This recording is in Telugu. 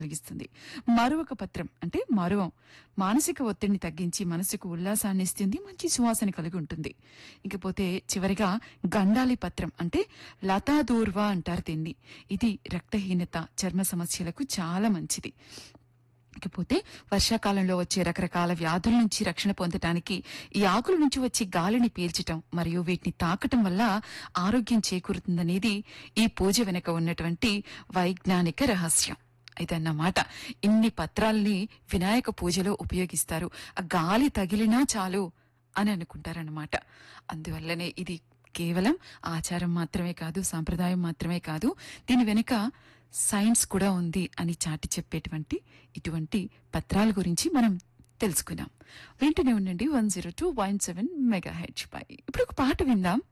కలిగిస్తుంది మరువక పత్రం అంటే మరువం మానసిక ఒత్తిడిని తగ్గించి మనసుకు ఉల్లాసాన్ని ఇస్తుంది మంచి సువాసన కలిగి ఉంటుంది ఇకపోతే చివరిగా గండాలి పత్రం అంటే లతాదూర్వ అంటారు దీన్ని ఇది రక్తహీనత చర్మ సమస్యలకు చాలా మంచిది ఇకపోతే వర్షాకాలంలో వచ్చే రకరకాల వ్యాధుల నుంచి రక్షణ పొందటానికి ఈ ఆకుల నుంచి వచ్చే గాలిని పీల్చటం మరియు వీటిని తాకటం వల్ల ఆరోగ్యం చేకూరుతుందనేది ఈ పూజ వెనుక ఉన్నటువంటి వైజ్ఞానిక రహస్యం ఇదన్నమాట ఇన్ని పత్రాల్ని వినాయక పూజలో ఉపయోగిస్తారు ఆ గాలి తగిలినా చాలు అని అనుకుంటారన్నమాట అందువల్లనే ఇది కేవలం ఆచారం మాత్రమే కాదు సాంప్రదాయం మాత్రమే కాదు దీని వెనుక సైన్స్ కూడా ఉంది అని చాటి చెప్పేటువంటి ఇటువంటి పత్రాల గురించి మనం తెలుసుకున్నాం వెంటనే ఉండండి one zero two point seven megahertz పై ఇప్పుడు ఒక పాట విందాం